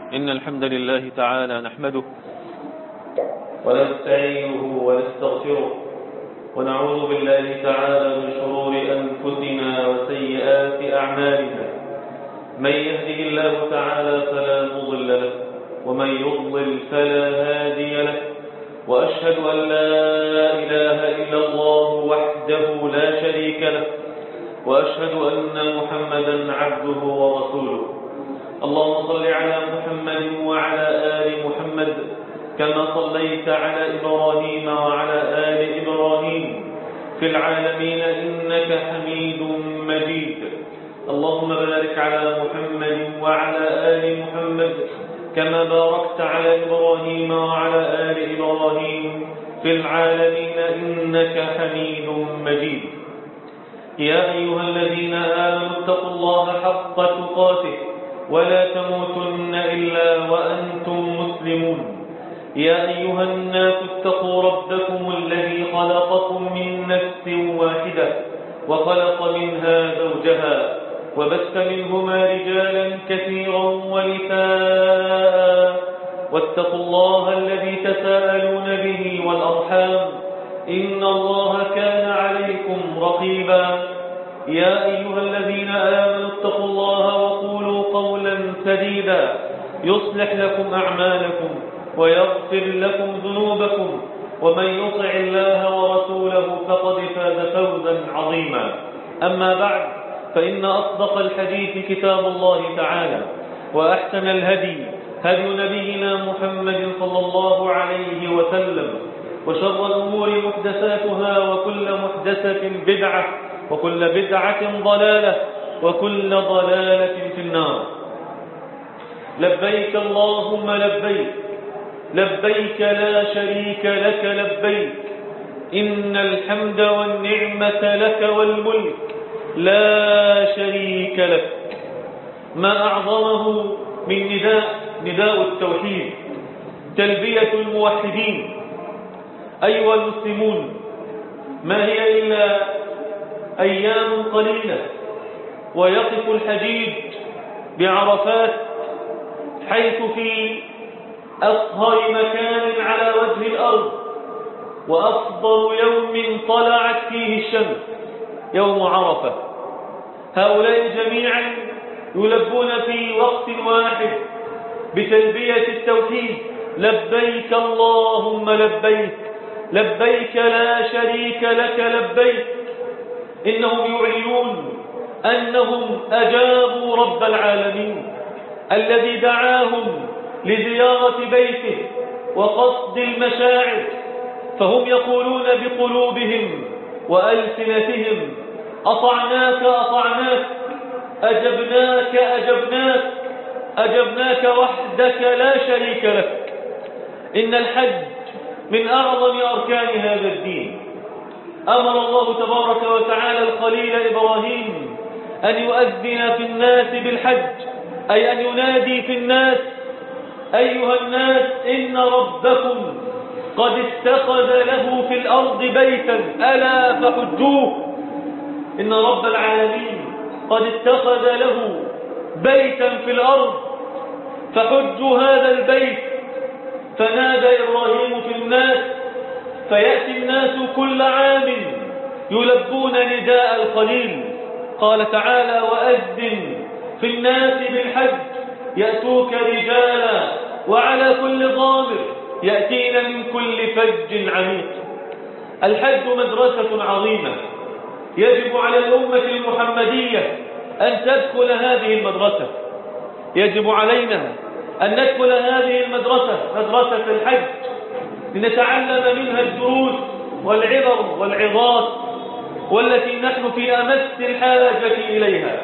إن الحمد لله تعالى نحمده ونستعينه ونستغفره ونعوذ بالله تعالى من شرور أنفسنا وسيئات أعمالنا من يهده الله تعالى فلا مضل له ومن يضلل فلا هادي له وأشهد أن لا إله إلا الله وحده لا شريك له وأشهد أن محمدا عبده ورسوله اللهم صل على محمد وعلى آل محمد كما صليت على إبراهيم وعلى آل إبراهيم في العالمين إنك حميد مجيد اللهم بارك على محمد وعلى آل محمد كما باركت على إبراهيم وعلى آل إبراهيم في العالمين إنك حميد مجيد يا أيها الذين آمنوا اتقوا الله حق تقاته ولا تموتن إلا وأنتم مسلمون يا أيها الناس اتقوا ربكم الذي خلقكم من نفس واحدة وخلق منها زوجها وبث منهما رجالا كثيرا ونساء واتقوا الله الذي تساءلون به والأرحام إن الله كان عليكم رقيبا يا أيها الذين آمنوا اتقوا الله وقولوا قولا سديدا يصلح لكم أعمالكم ويغفر لكم ذنوبكم ومن يطع الله ورسوله فقد فاز فوزا عظيما أما بعد فإن أصدق الحديث كتاب الله تعالى وأحسن الهدي هدي نبينا محمد صلى الله عليه وسلم وشر الأمور محدثاتها وكل محدثة بدعة وكل بدعة ضلالة وكل ضلالة في النار لبيك اللهم لبيك لبيك لا شريك لك لبيك إن الحمد والنعمة لك والملك لا شريك لك ما أعظمه من نداء نداء التوحيد تلبية الموحدين أيها المسلمون ما هي إلا أيام قليلة ويقف الحجيج بعرفات حيث في أطهر مكان على وجه الأرض وأفضل يوم طلعت فيه الشمس يوم عرفة هؤلاء جميعا يلبون في وقت واحد بتلبية التوحيد لبيك اللهم لبيك لبيك لا شريك لك لبيك إنهم يعلنون أنهم أجابوا رب العالمين الذي دعاهم لزيارة بيته وقصد المشاعر فهم يقولون بقلوبهم وألسنتهم أطعناك أطعناك أجبناك أجبناك أجبناك وحدك لا شريك لك إن الحج من أعظم أركان هذا الدين أمر الله تبارك وتعالى الخليل إبراهيم أن يؤذن في الناس بالحج أي أن ينادي في الناس أيها الناس إن ربكم قد اتخذ له في الأرض بيتا ألا فحجوه إن رب العالمين قد اتخذ له بيتا في الأرض فحجوا هذا البيت فنادى إبراهيم في الناس فيأتي الناس كل عام يلبون نداء الخليل قال تعالى وأذن في الناس بالحج يأتوك رجالا وعلى كل ضامر يأتين من كل فج عميق الحج مدرسة عظيمة يجب على الأمة المحمدية أن تدخل هذه المدرسة يجب علينا أن ندخل هذه المدرسة مدرسة الحج لنتعلم منها الدروس والعبر والعظات والتي نحن في أمس الحاجة إليها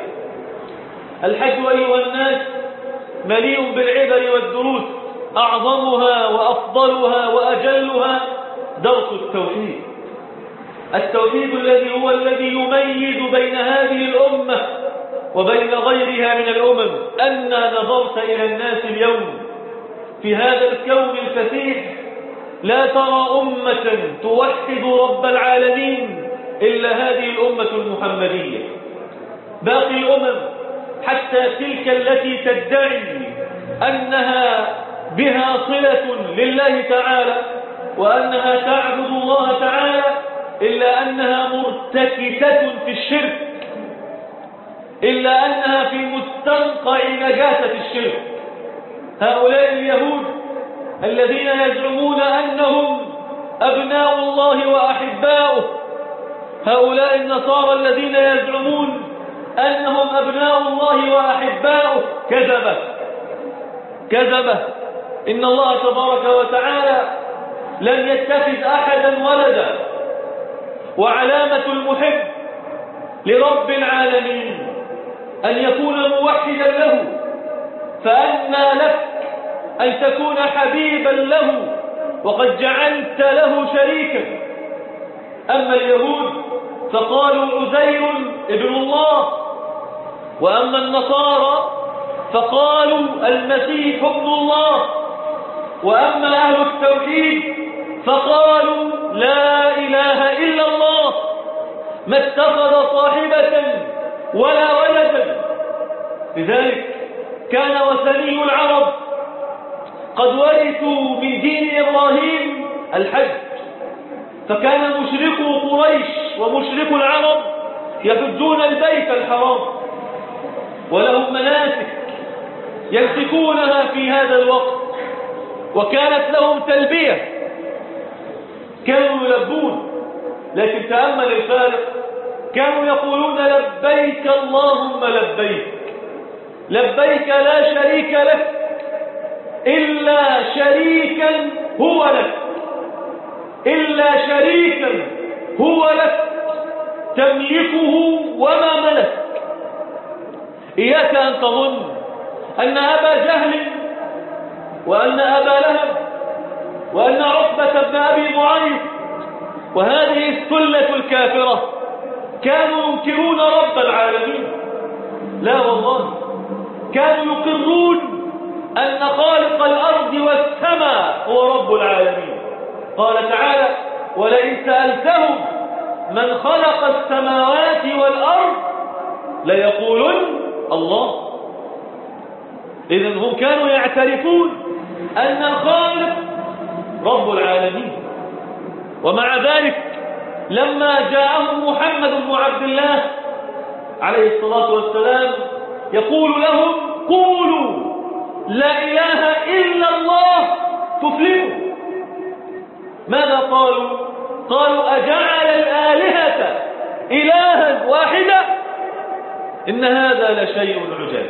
الحج أيها الناس مليء بالعبر والدروس أعظمها وأفضلها وأجلها درس التوحيد التوحيد الذي هو الذي يميز بين هذه الأمة وبين غيرها من الأمم أنا نظرت إلى الناس اليوم في هذا الكون الفسيح لا ترى أمة توحد رب العالمين إلا هذه الأمة المحمدية باقي الأمم حتى تلك التي تدعي أنها بها صلة لله تعالى وأنها تعبد الله تعالى إلا أنها مرتكسة في الشرك إلا أنها في مستنقع نجاسة الشرك هؤلاء اليهود الذين يزعمون أنهم أبناء الله وأحباؤه هؤلاء النصارى الذين يزعمون أنهم أبناء الله وأحباؤه كذبة كذبة إن الله تبارك وتعالى لم يتخذ أحدا ولدا وعلامة المحب لرب العالمين أن يكون موحدا له فأنى لك أن تكون حبيبا له وقد جعلت له شريكا أما اليهود فقالوا عزير ابن الله وأما النصارى فقالوا المسيح ابن الله وأما أهل التوحيد فقالوا لا إله إلا الله ما اتخذ صاحبة ولا ولدا لذلك كان وثني العرب قد ورثوا من دين إبراهيم الحج فكان مشركو قريش ومشركو العرب يحجون البيت الحرام ولهم مناسك يمسكونها في هذا الوقت وكانت لهم تلبية كانوا يلبون لكن تأمل الفارق كانوا يقولون لبيك اللهم لبيك لبيك لا شريك لك إلا شريكا هو لك إلا شريكا هو لك تملكه وما ملك إياك أن تظن أن أبا جهل وأن أبا لهب وأن عقبة بن أبي معيط وهذه السلة الكافرة كانوا ينكرون رب العالمين لا والله كانوا يقرون أن خالق الأرض والسماء هو رب العالمين قال تعالى ولئن سألتهم من خلق السماوات والأرض ليقولن الله إذن هم كانوا يعترفون أن الخالق رب العالمين ومع ذلك لما جاءهم محمد بن عبد الله عليه الصلاة والسلام يقول لهم قولوا لا إله إلا الله تفلحوا ماذا قالوا قالوا أجعل الآلهة إلها واحدا إن هذا لشيء عجاب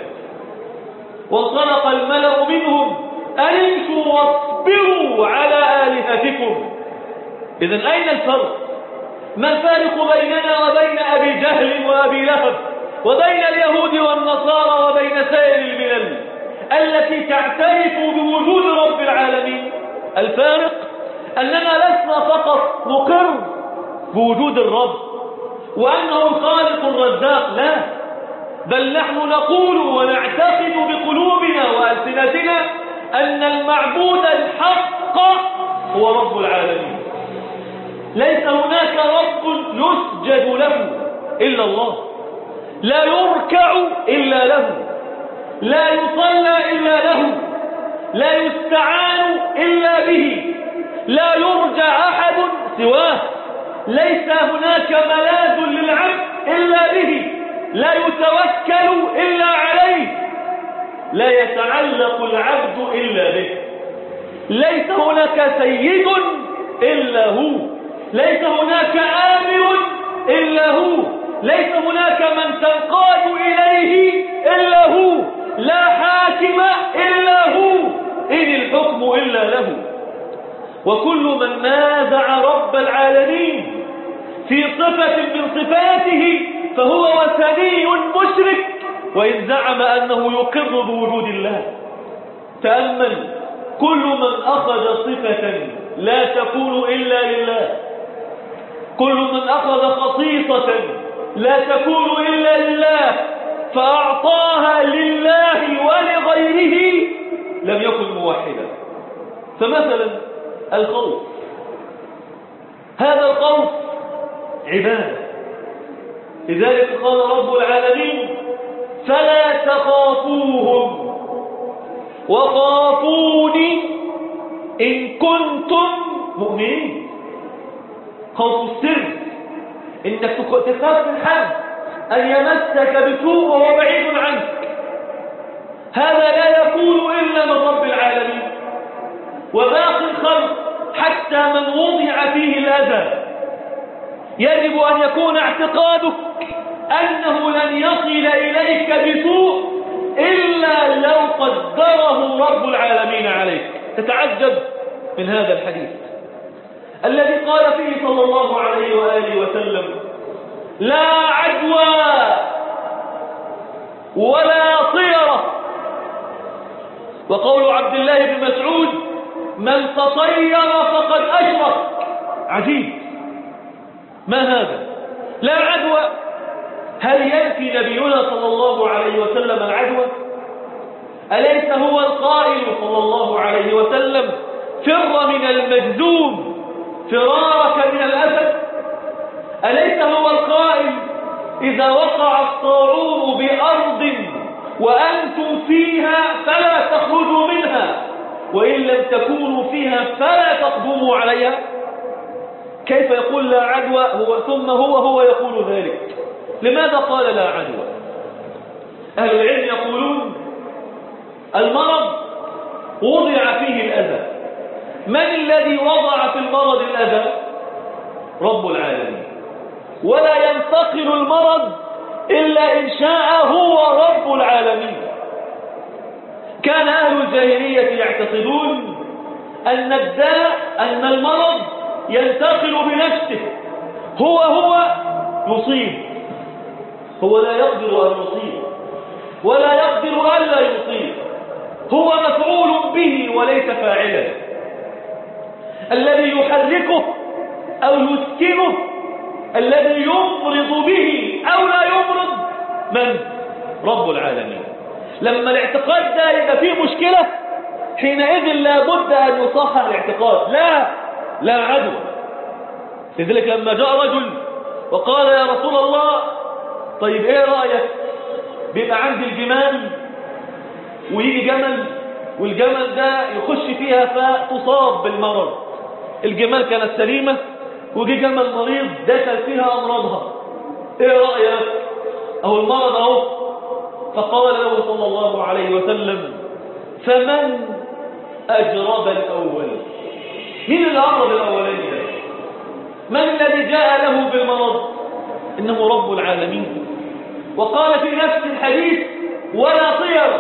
وانطلق الملأ منهم أن امشوا واصبروا على آلهتكم إذن أين الفرق ما الفارق بيننا وبين أبي جهل وأبي لهب وبين اليهود والنصارى وبين سائر الملل التي تعترف بوجود رب العالمين الفارق أننا لسنا فقط نقر بوجود الرب وأنه الخالق الرزاق لا بل نحن نقول ونعتقد بقلوبنا وألسنتنا أن المعبود الحق هو رب العالمين ليس هناك رب يسجد له إلا الله لا يركع إلا له لا يصلى إلا له لا يستعان إلا به لا يرجى أحد سواه ليس هناك ملاذ للعبد إلا به لا يتوكل إلا عليه لا يتعلق العبد إلا به ليس هناك سيد إلا هو ليس هناك آمر إلا هو ليس هناك من تنقاد إليه إلا هو لا حاكم إلا هو إن الحكم إلا له وكل من نازع رب العالمين في صفة من صفاته فهو وثني مشرك وإن زعم أنه يقر بوجود الله تأمل كل من أخذ صفة لا تكون إلا لله كل من أخذ خصيصة لا تكون إلا لله فأعطاها لله ولغيره لم يكن موحدا فمثلا الخوف هذا الخوف عبادة لذلك قال رب العالمين فلا تخافوهم وخافوني إن كنتم مؤمنين خوف السر إنك تخاف من حد أن يمسك بسوء وهو بعيد عنك هذا لا يكون إلا من رب العالمين وباقي الخلق حتى من وضع فيه الأذى يجب أن يكون اعتقادك أنه لن يصل إليك بسوء إلا لو قدره رب العالمين عليك تتعجب من هذا الحديث الذي قال فيه صلى الله عليه وآله وسلم لا عدوى ولا طيرة وقول عبد الله بن مسعود من تطير فقد أشرك عجيب ما هذا لا عدوى هل ينفي نبينا صلى الله عليه وسلم العدوى أليس هو القائل صلى الله عليه وسلم فر من المجذوم فرارك من الأسد أليس هو القائل إذا وقع الطاعون بأرض وأنتم فيها فلا تخرجوا منها وإن لم تكونوا فيها فلا تقدموا عليها كيف يقول لا عدوى هو ثم هو هو يقول ذلك لماذا قال لا عدوى أهل العلم يقولون المرض وضع فيه الأذى من الذي وضع في المرض الأذى رب العالمين ولا ينتقل المرض إلا إن شاء هو رب العالمين كان أهل الجاهلية يعتقدون أن الداء أن المرض ينتقل بنفسه هو هو يصيب هو لا يقدر أن يصيب ولا يقدر ألا يصيب هو مفعول به وليس فاعلا الذي يحركه أو يسكنه الذي يمرض به أو لا يمرض من؟ رب العالمين لما الاعتقاد ده يبقى فيه مشكلة حينئذ لابد أن يصحح الاعتقاد لا لا عدوى لذلك لما جاء رجل وقال يا رسول الله طيب ايه رأيك بيبقى عندي الجمال ويجي جمل والجمل ده يخش فيها فتصاب بالمرض الجمال كانت سليمة وجي جمل مريض دخل فيها أمراضها ايه رأيك اهو المرض اهو فقال له صلى الله عليه وسلم فمن أجرب الأول مين اللي أمرض الأولاني ده من الذي جاء له بالمرض إنه رب العالمين وقال في نفس الحديث ولا طير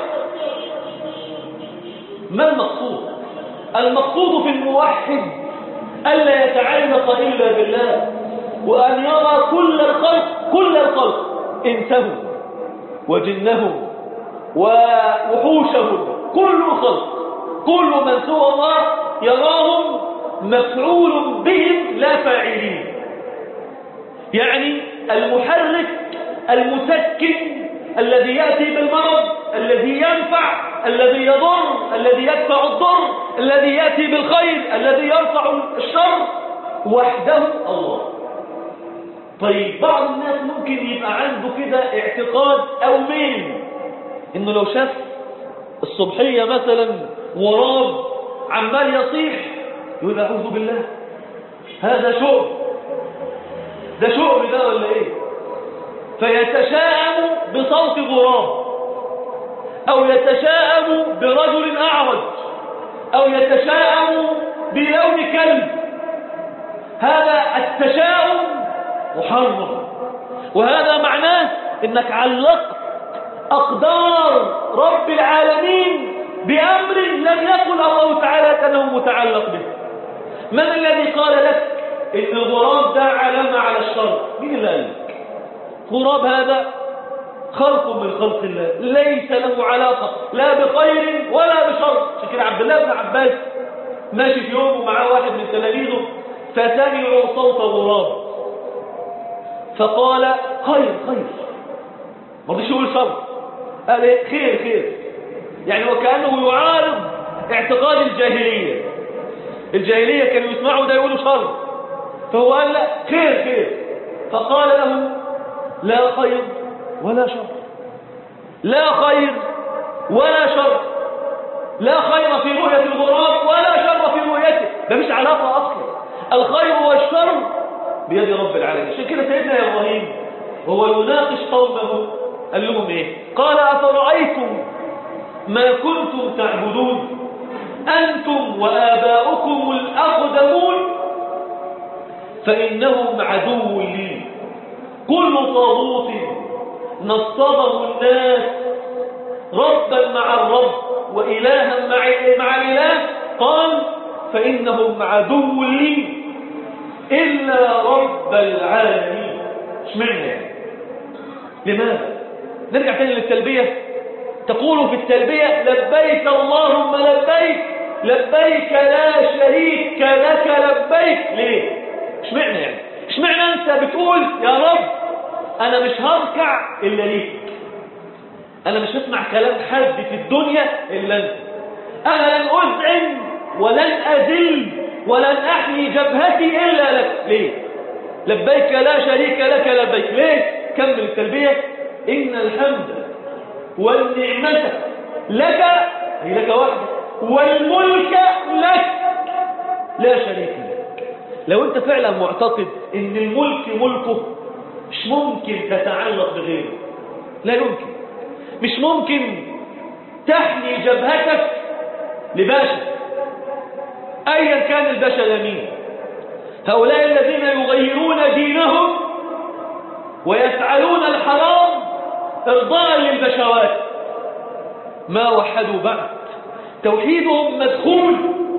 ما المقصود المقصود في الموحد ألا يتعلق إلا بالله وأن يرى كل الخلق كل الخلق إنسهم وجنهم ووحوشهم كل الخلق كل من سوى الله يراهم مفعول بهم لا فاعلين يعني المحرك المسكن الذي يأتي بالمرض الذي ينفع الذي يضر الذي يدفع الضر الذي يأتي بالخير الذي يرفع الشر وحده الله طيب بعض الناس ممكن يبقى عنده كده اعتقاد او ميل انه لو شاف الصبحية مثلا غراب عمال يصيح يقول اعوذ بالله هذا شؤم ده شؤم ده ولا ايه فيتشاءم بصوت غراب او يتشاءم برجل اعرج او يتشاءم بلون كلب هذا التشاؤم محرم وهذا معناه انك علقت اقدار رب العالمين بامر لم يقل الله تعالى انه متعلق به من الذي قال لك ان الغراب ده علامه على الشر مين اللي قال لك غراب هذا خلق من خلق الله ليس له علاقه لا بخير ولا بشر عشان كده عبد الله بن عباس ماشي في يوم ومعاه واحد من تلاميذه فسمعوا صوت غراب فقال خير خير ما رضيش يقول شر قال ايه خير خير يعني وكانه يعارض اعتقاد الجاهليه الجاهليه كانوا يسمعوا ده يقولوا شر فهو قال لا خير خير فقال له لا خير ولا شر لا خير ولا شر لا خير في رؤية الغراب ولا شر في رؤيته ده مش علاقة أصلا الخير والشر بيد رب العالمين عشان كده سيدنا إبراهيم وهو يناقش قومه قال لهم إيه قال أفرأيتم ما كنتم تعبدون أنتم وآباؤكم الأقدمون فإنهم عدو لي كل طاغوت نصبه الناس ربا مع الرب وإلها مع مع الإله قال فإنهم عدو لي إلا رب العالمين اشمعنى يعني لماذا نرجع تاني للتلبية تقول في التلبية لبيك اللهم لبيك لبيك لا شريك لك لبيك ليه اشمعنى يعني اشمعنى انت بتقول يا رب انا مش هركع الا ليك انا مش هسمع كلام حد في الدنيا الا انت انا لن اذعن ولن اذل ولن احيي جبهتي الا لك ليه لبيك لا شريك لك لبيك ليه كمل التلبيه ان الحمد والنعمه لك هي لك وحدك والملك لك لا شريك لك لو انت فعلا معتقد ان الملك ملكه مش ممكن تتعلق بغيره لا يمكن مش ممكن تحني جبهتك لباشا ايا كان الباشا مين هؤلاء الذين يغيرون دينهم ويفعلون الحرام ارضاء للبشوات ما وحدوا بعد توحيدهم مدخول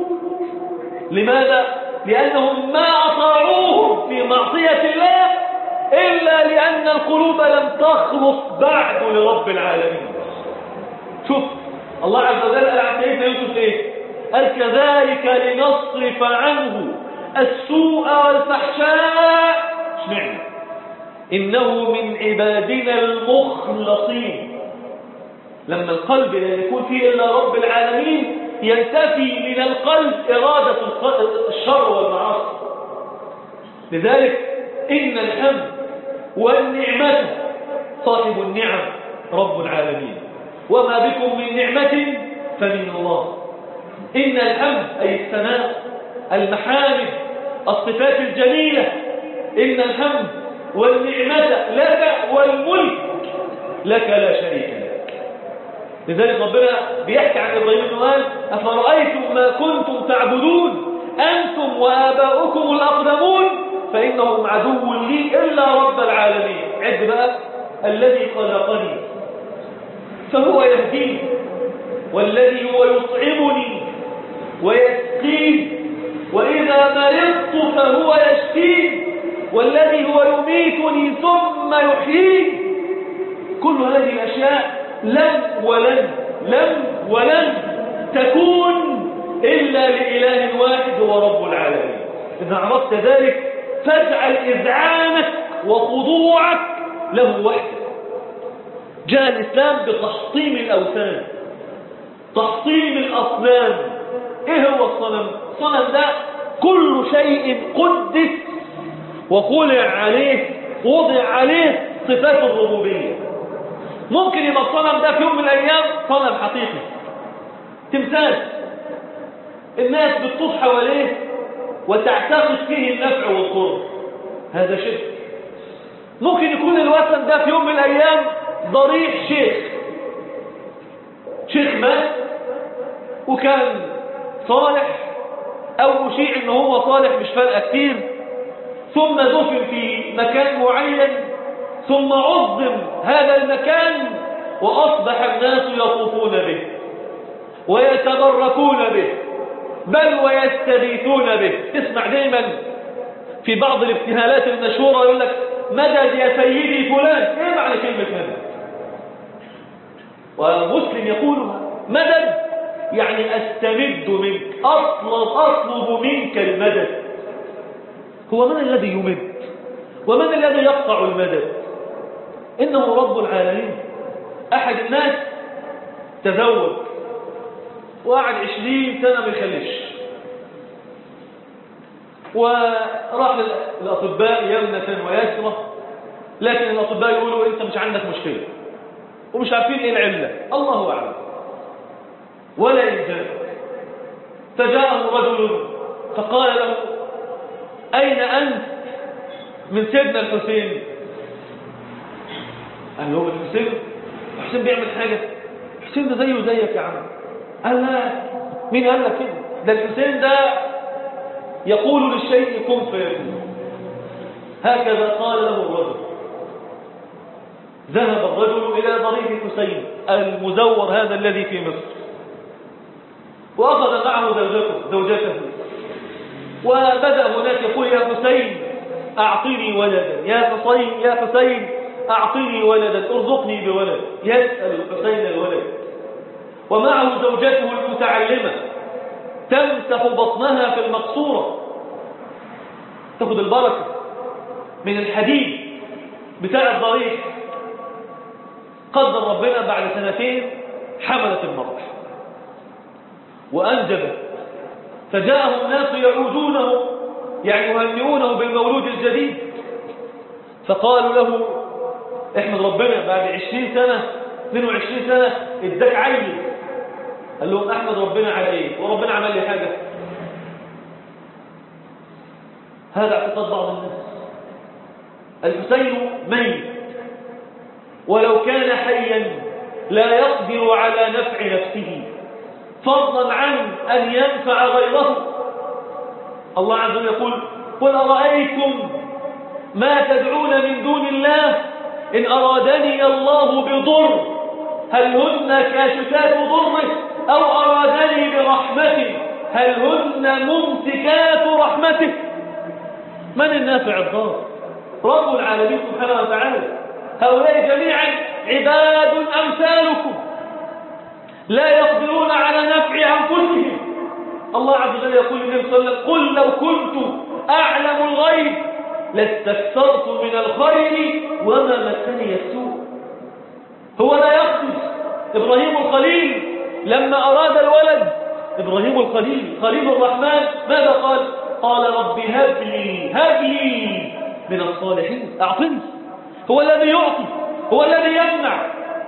لماذا لانهم ما اطاعوهم في معصيه الله إلا لأن القلوب لم تخلص بعد لرب العالمين شوف الله عز وجل قال عن سيدنا يوسف ايه قال كذلك لنصرف عنه السوء والفحشاء اشمعنى إنه من عبادنا المخلصين لما القلب لا يكون فيه إلا رب العالمين ينتفي من القلب إرادة الشر والمعاصي لذلك إن الحمد والنعمة صاحب النعم رب العالمين وما بكم من نعمة فمن الله إن الحمد أي الثناء المحامد الصفات الجميلة إن الحمد والنعمة لك والملك لك لا شريك لك لذلك ربنا بيحكي عن إبراهيم قال أفرأيتم ما كنتم تعبدون أنتم وآباؤكم الأقدمون فإنهم عدو لي إلا رب العالمين عد بقى الذي خلقني فهو يهديني والذي هو يطعمني ويسقيني وإذا مرضت فهو يشفيني والذي هو يميتني ثم يحييني كل هذه الأشياء لم ولن لم ولن تكون إلا لإله واحد هو رب العالمين إذا عرفت ذلك فاجعل إذعانك وخضوعك له وحده جاء الإسلام بتحطيم الأوثان تحطيم الأصنام إيه هو الصنم؟ الصنم ده كل شيء قدس وخلع عليه وضع عليه صفات الربوبية ممكن يبقى الصنم ده في يوم من الأيام صنم حقيقي تمثال الناس بتطوف حواليه وتعتقد فيه النفع والضر هذا شرك ممكن يكون الوثن ده في يوم من الأيام ضريح شيخ شيخ مات وكان صالح أو أشيع إن هو صالح مش فارقة كتير ثم دفن في مكان معين ثم عظم هذا المكان وأصبح الناس يطوفون به ويتبركون به بل ويستغيثون به تسمع دايما في بعض الابتهالات المشهورة يقول لك مدد يا سيدي فلان ايه معنى كلمة مدد ومسلم يقولها مدد يعني استمد منك اطلب اطلب منك المدد هو من الذي يمد ومن الذي يقطع المدد انه رب العالمين احد الناس تزوج وقعد عشرين سنة ما يخلفش وراح للأطباء يمنة ويسرة لكن الأطباء يقولوا أنت مش عندك مشكلة ومش عارفين إيه العلة الله أعلم ولا إنجاب فجاءه رجل فقال له أين أنت من سيدنا الحسين قال له الحسين الحسين بيعمل حاجة الحسين ده زيه زيك يا عم قال لا مين قال لك كده ده الحسين ده يقول للشيء كن فيكون هكذا قال له الرجل ذهب الرجل إلى ضريح حسين المزور هذا الذي في مصر وأخذ معه زوجته زوجته وبدأ هناك يقول يا حسين أعطني ولدا يا حسين يا حسين أعطني ولدا ارزقني بولد يسأل الحسين الولد ومعه زوجته المتعلمة تمسح بطنها في المقصورة تاخد البركة من الحديد بتاع الضريح قدر ربنا بعد سنتين حملت المرأة وأنجبت فجاءه الناس يعودونه يعني يهنئونه بالمولود الجديد فقالوا له احمد ربنا بعد عشرين سنة 22 سنة اداك عين قال لهم احمد ربنا على ايه وربنا عمل لي حاجة هذا اعتقاد بعض الناس الحسين ميت ولو كان حيا لا يقدر على نفع نفسه فضلا عن أن ينفع غيره الله عز وجل يقول قل أرأيتم ما تدعون من دون الله إن أرادني الله بضر هل هن كاشفات ضره أو أرادني برحمة هل هن ممسكات رحمته من النافع الضار رب العالمين سبحانه وتعالى هؤلاء جميعا عباد أمثالكم لا يقدرون على نفع أنفسهم الله عز وجل يقول للنبي صلى الله عليه وسلم قل لو كنت أعلم الغيب لاستكثرت من الخير وما مسني السوء هو لا يقصد إبراهيم الخليل لما أراد الولد إبراهيم الخليل خليل الرحمن ماذا قال قال رب هب لي هب لي من الصالحين أعطني هو الذي يعطي هو الذي يمنع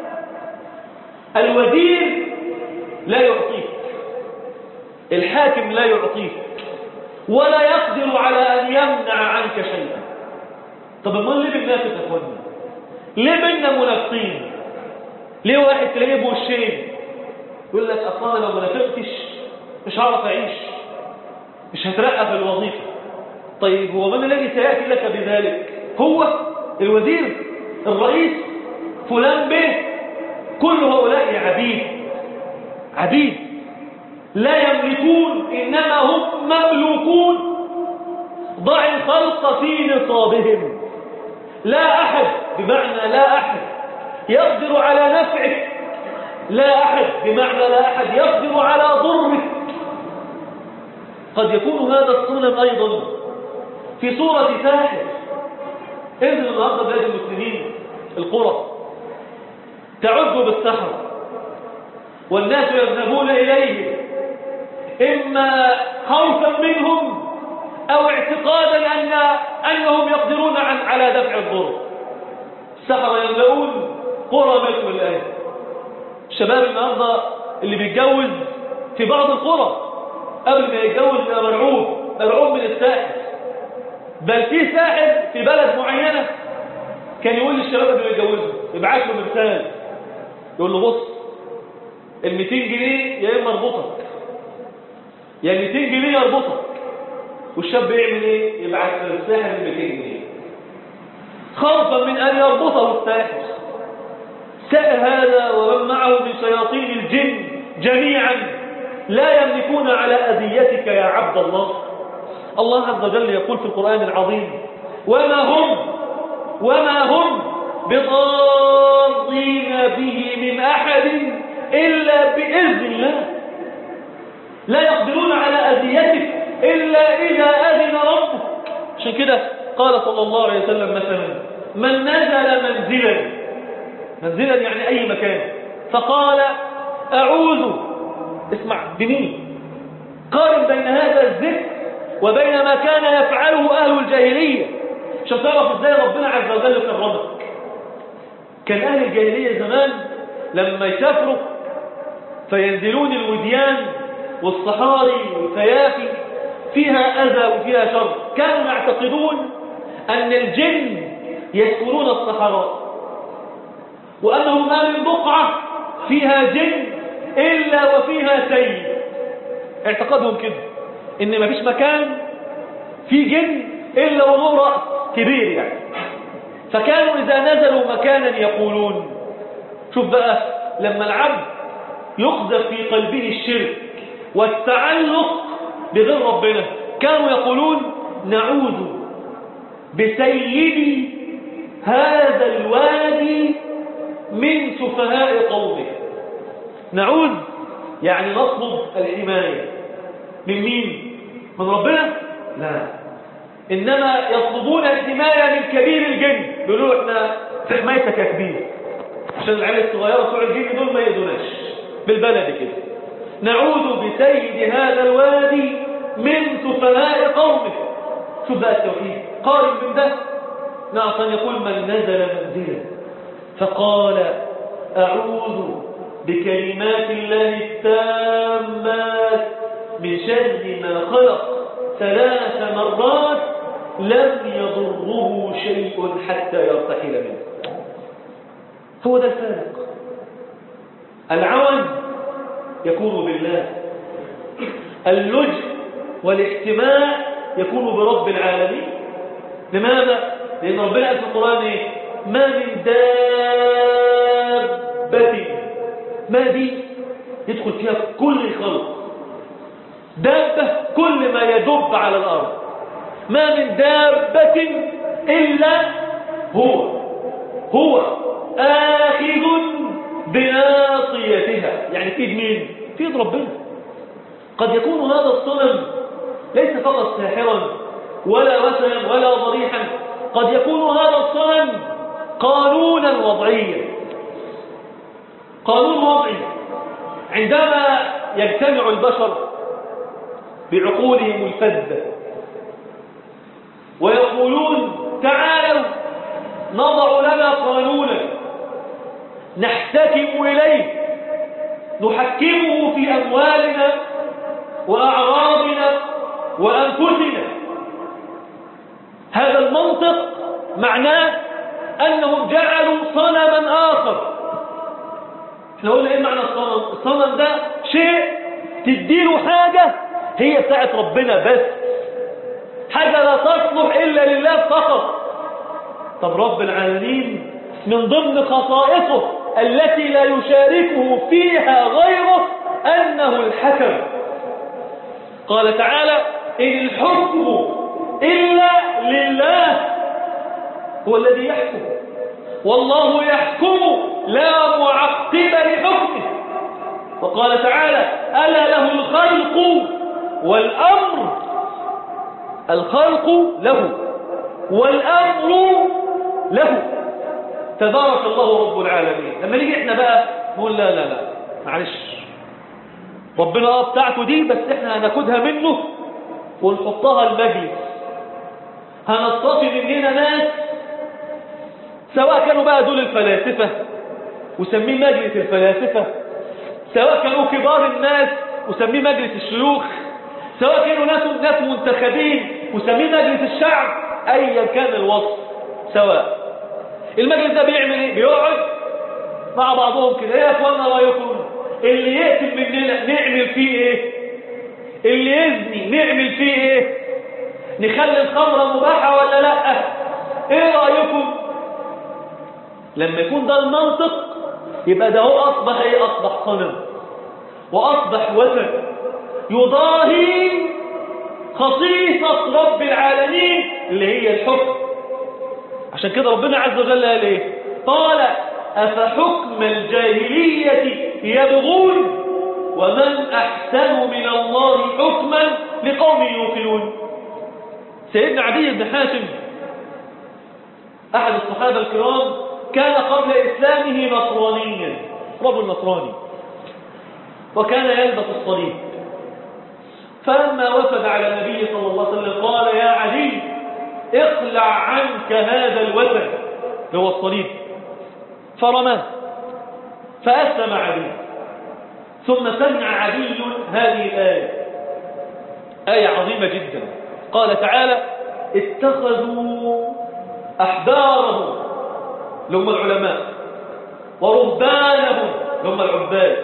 الوزير لا يعطيك الحاكم لا يعطيك ولا يقدر على أن يمنع عنك شيئا طب امال ليه بننافق يا اخوانا ليه بينا منافقين ليه واحد تلاقيه بوشين يقول لك اصلا لو ما نافقتش مش هعرف اعيش مش هترقى في الوظيفه طيب هو من الذي سياتي لك بذلك هو الوزير الرئيس فلان به كل هؤلاء عبيد عبيد لا يملكون إنما هم مملوكون ضع الخلق في نصابهم لا أحد بمعنى لا أحد يقدر على نفعك لا أحد بمعنى لا أحد يقدر على ضرك قد يكون هذا الصنم أيضا في صورة ساحر انزل النهارده بلاد المسلمين القرى تعد بالسحر والناس يذهبون إليه إما خوفا منهم أو اعتقادا أن أنهم يقدرون عن على دفع الضر السحرة يملؤون قرى مصر الآن الشباب النهارده اللي بيتجوز في بعض القرى قبل ما يتجوز يبقى مرعوب مرعوب من الساحر بل في ساحر في بلد معينة كان يقول للشباب اللي بيتجوزوا يبعت له مثال يقول له بص ال 200 جنيه يا اما اربطك يا 200 جنيه يربطك والشاب يعمل ايه يبعت للساحر ال 200 جنيه خوفا من ان يربطه الساحر سائر هذا ومن معه من شياطين الجن جميعا لا يملكون على اذيتك يا عبد الله الله عز وجل يقول في القرآن العظيم وما هم وما هم بضارين به من أحد إلا بإذن الله لا يقدرون على أذيتك إلا إذا أذن ربك عشان كده قال صلى الله عليه وسلم مثلا من نزل منزلا منزلا يعني أي مكان فقال أعوذ اسمع بمين قارن بين هذا الذكر وبين ما كان يفعله أهل الجاهلية عشان تعرف ازاي ربنا عز وجل كرمك كان أهل الجاهلية زمان لما يسافروا فينزلون الوديان والصحاري والفيافي فيها أذى وفيها شر كانوا يعتقدون أن الجن يسكنون الصحراء وأنه ما من بقعة فيها جن إلا وفيها سيد اعتقادهم كده إن ما فيش مكان فيه جن إلا وله رأس كبير يعني فكانوا إذا نزلوا مكانا يقولون شوف بقى لما العبد يقذف في قلبه الشرك والتعلق بغير ربنا كانوا يقولون نعوذ بسيد هذا الوادي من سفهاء قومه نعوذ يعني نطلب الحماية من مين؟ من ربنا؟ لا إنما يطلبون الحماية من كبير الجن بيقولوا احنا في حمايتك يا كبير عشان العيال الصغيرة بتوع الجن دول ما يأذوناش بالبلد كده نعوذ بسيد هذا الوادي من سفهاء قومه شوف بقى التوحيد قارن من ده نعم يقول من نزل منزلا فقال أعوذ بكلمات الله التامات من شر ما خلق ثلاث مرات لم يضره شيء حتى يرتحل منه هو ده الفارق العون يكون بالله اللجء والاحتماء يكون برب العالمين لماذا؟ لأن ربنا قال في القرآن إيه؟ ما من دابة ما دي يدخل فيها كل الخلق دابة كل ما يدب على الأرض ما من دابة إلا هو هو آخذ بناصيتها يعني في ايد مين؟ في ايد ربنا قد يكون هذا الصنم ليس فقط ساحرا ولا وثنا ولا ضريحا قد يكون هذا الصنم قانونا وضعيا قانون وضعي عندما يجتمع البشر بعقولهم الفذة ويقولون تعالوا نضع لنا قانونا نحتكم إليه نحكمه في أموالنا وأعراضنا وأنفسنا هذا المنطق معناه أنهم جعلوا صنما آخر احنا قلنا ايه معنى الصنم الصنم ده شيء تديله حاجة هي بتاعت ربنا بس حاجة لا تصلح إلا لله فقط طب رب العالمين من ضمن خصائصه التي لا يشاركه فيها غيره أنه الحكم قال تعالى إن الحكم إلا لله هو الذي يحكم والله يحكم لا معقب لحكمه وقال تعالى ألا له الخلق والأمر الخلق له والأمر له تبارك الله رب العالمين لما نيجي احنا بقى نقول لا لا لا معلش ربنا اه بتاعته دي بس احنا هناخدها منه ونحطها المجلس هنصطفي مننا ناس سواء كانوا بقى دول الفلاسفة وسميه مجلس الفلاسفة سواء كانوا كبار الناس وسميه مجلس الشيوخ سواء كانوا ناس ناس منتخبين وسميه مجلس الشعب ايا كان الوصف سواء المجلس ده بيعمل ايه بيقعد مع بعضهم كده ايه يا اخوانا رايكم اللي يقتل مننا نعمل فيه ايه اللي يزني نعمل فيه ايه نخلي الخمره مباحه ولا لا ايه رايكم لما يكون ده المنطق يبقى ده هو اصبح ايه اصبح صنم واصبح وثن يضاهي خصيصة رب العالمين اللي هي الحكم عشان كده ربنا عز وجل قال ايه قال أفحكم الجاهلية يبغون ومن أحسن من الله حكما لقوم يوقنون سيدنا عدي بن حاتم أحد الصحابة الكرام كان قبل إسلامه نصرانيا رجل نصراني وكان يلبس الصليب فلما وفد على النبي صلى الله عليه وسلم قال يا علي اخلع عنك هذا الوثن هو الصليب فرماه فأسلم علي ثم سمع علي هذه الآية آية عظيمة جدا قال تعالى اتخذوا أحبارهم لهم العلماء ورهبانهم لهم العباد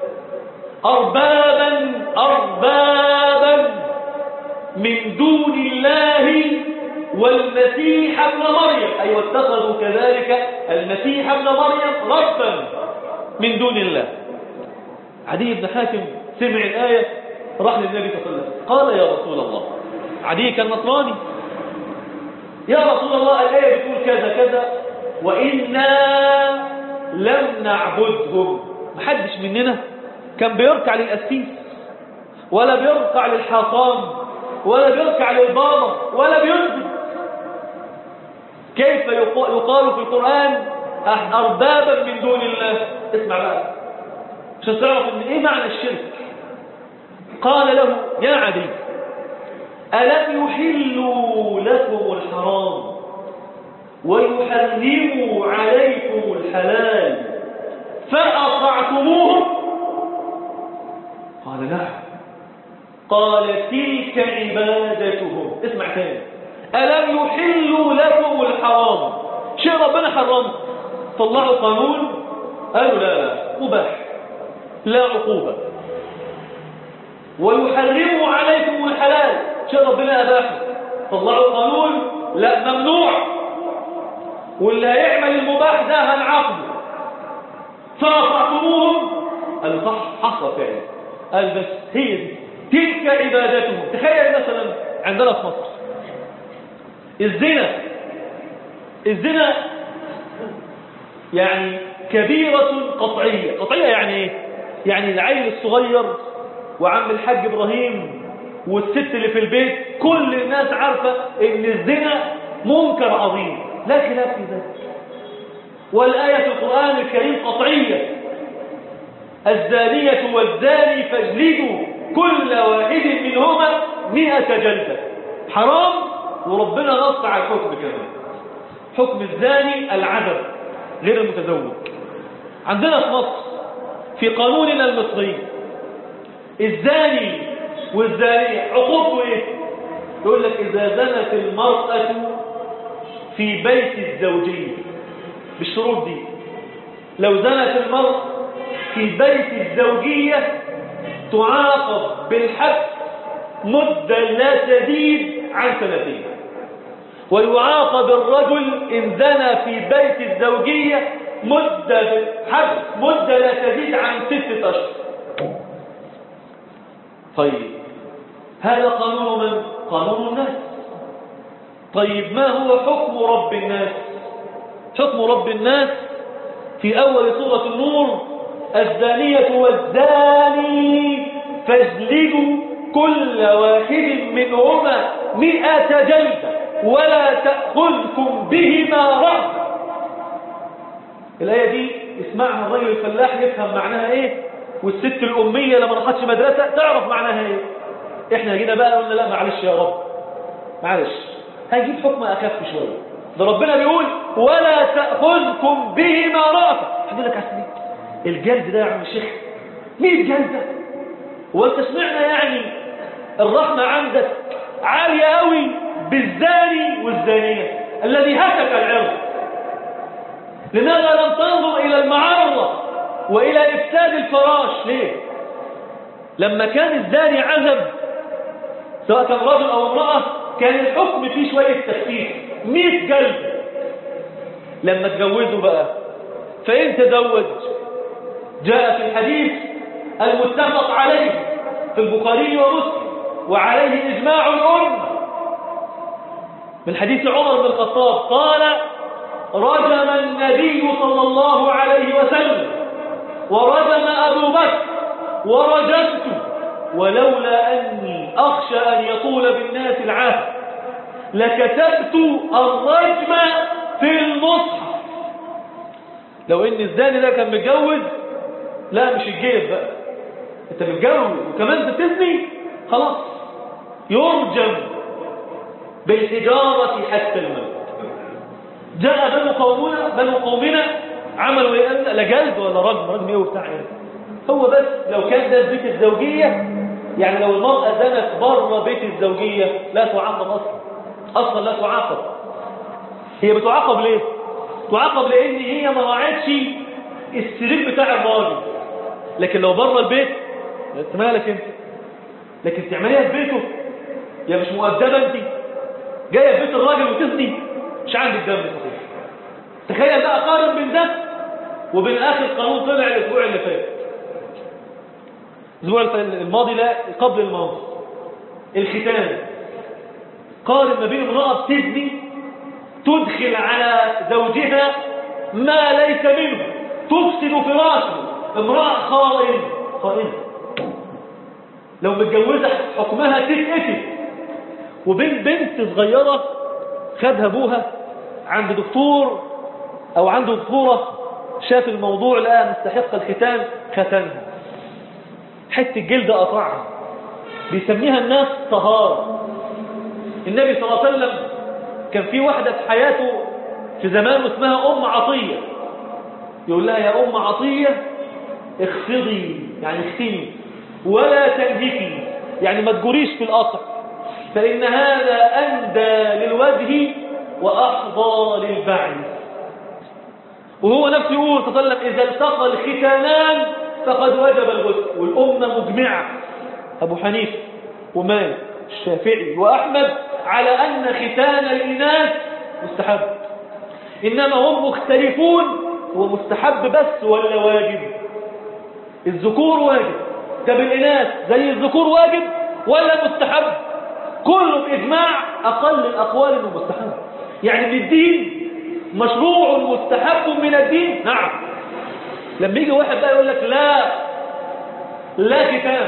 أربابا أربابا من دون الله والمسيح ابن مريم أي أيوة واتخذوا كذلك المسيح ابن مريم ربا من دون الله عدي بن حاتم سمع الآية راح للنبي صلى الله عليه وسلم قال يا رسول الله عدي كان نصراني يا رسول الله الآية بتقول كذا كذا وإنا لم نعبدهم محدش مننا كان بيركع للأسيس ولا بيركع للحاطام ولا بيركع للبابا ولا بيسجد كيف يقال في القرآن أربابا من دون الله اسمع بقى عشان تعرف ان ايه معنى الشرك قال له يا عدي ألم يحلوا لكم الحرام ويحرموا عليكم الحلال فأطعتموهم قال لا قال تلك عبادتهم اسمع تاني ألم يحلوا لكم الحرام شيء ربنا حرمه طلعوا قانون قالوا لا لا مباح لا عقوبة ويحرموا عليكم الحلال شيء ربنا أباحه طلعوا قانون لا ممنوع واللي هيعمل المباح ده هنعاقبه فأطعتموهم قالوا صح حصل فعلا قال بس هي دي تلك عبادتهم تخيل مثلا عندنا في مصر الزنا الزنا يعني كبيرة قطعية قطعية يعني ايه يعني العيل الصغير وعم الحاج ابراهيم والست اللي في البيت كل الناس عارفة ان الزنا منكر عظيم لا خلاف في ذلك والآية في القرآن الكريم قطعية الزانية والزاني فاجلدوا كل واحد منهما مئة جلدة حرام وربنا نص على الحكم كمان حكم الزاني العدم غير المتزوج عندنا في مصر في قانوننا المصري الزاني والزانية عقوبته ايه يقول لك اذا زنت المرأة في بيت الزوجية بالشروط دي لو زنت المرأة في بيت الزوجية تعاقب بالحبس مدة لا تزيد عن سنتين ويعاقب الرجل إن زنى في بيت الزوجية مدة حبس مدة لا تزيد عن ستة أشهر طيب هذا قانون من؟ قانون الناس طيب ما هو حكم رب الناس حكم رب الناس في أول سورة النور الزانية والزاني فاجلدوا كل واحد منهما مئة جلدة ولا تأخذكم بهما رأفة الآية دي اسمعها الرجل الفلاح يفهم معناها ايه والست الأمية لما راحتش مدرسة تعرف معناها ايه احنا جينا بقى قلنا لا معلش يا رب معلش هنجيب حكم أخف شوية ده ربنا بيقول ولا تأخذكم بهما رأفة حد لك عسلي الجلد ده يا عم الشيخ مين جلدة وانت سمعنا يعني الرحمة عندك عالية قوي بالزاني والزانية الذي هتك العرض لماذا لم تنظر إلى المعارضة وإلى إفساد الفراش ليه لما كان الزاني عزب سواء كان رجل أو امرأة كان الحكم فيه شوية تخفيف 100 جلد لما تجوزوا بقى فإن تزوج جاء في الحديث المتفق عليه في البخاري ومسلم وعليه إجماع الأمة من حديث عمر بن الخطاب قال رجم النبي صلى الله عليه وسلم ورجم أبو بكر ورجمت ولولا أني أخشى أن يطول بالناس العهد لكتبت الرجم في المصحف لو ان الزاني ده كان متجوز لا مش الجيب بقى انت متجوز وكمان بتزني خلاص يرجم بالحجارة حتى الموت جاء بنو قومنا بنو قومنا عملوا ايه لا جلد ولا رجم رجم ايه وبتاع ايه هو بس لو كان ده البيت الزوجية يعني لو المرأة زنت بره بيت الزوجية لا تعاقب أصلا أصلا لا تعاقب هي بتعاقب ليه؟ تعاقب لأن هي ما راعتش السرير بتاع الراجل لكن لو بره البيت انت مالك انت لكن تعمليها في بيته يا مش مؤدبة انت جاية في بيت الراجل وتزني مش عندك دم صحيح تخيل بقى قارن بين ده وبين اخر قانون طلع الاسبوع اللي فات الاسبوع الماضي لا قبل الماضي الختان قارن ما بين امرأة بتزني تدخل على زوجها ما ليس منه تفسد فراشه امرأة خائن خائنة لو متجوزة حكمها تتقتل وبين بنت صغيرة خدها ابوها عند دكتور او عند دكتورة شاف الموضوع لقى مستحق الختان ختنها حتة جلد قطعها بيسميها الناس طهارة النبي صلى الله عليه وسلم كان في واحدة في حياته في زمانه اسمها أم عطية يقول لها يا أم عطية اخفضي يعني اختني ولا تنهكي يعني ما تجريش في القطع فإن هذا أندى للوجه وأحظى للبعث وهو نفسه يقول تطلب إذا التقى الختانان فقد وجب الغسل والأمة مجمعة أبو حنيفة ومالك الشافعي وأحمد على أن ختان الإناث مستحب إنما هم مختلفون هو مستحب بس ولا واجب الذكور واجب طب الإناث زي الذكور واجب ولا مستحب كله بإجماع أقل الأقوال إنه مستحب يعني من الدين مشروع مستحب من الدين نعم لما يجي واحد بقى يقول لك لا لا كتاب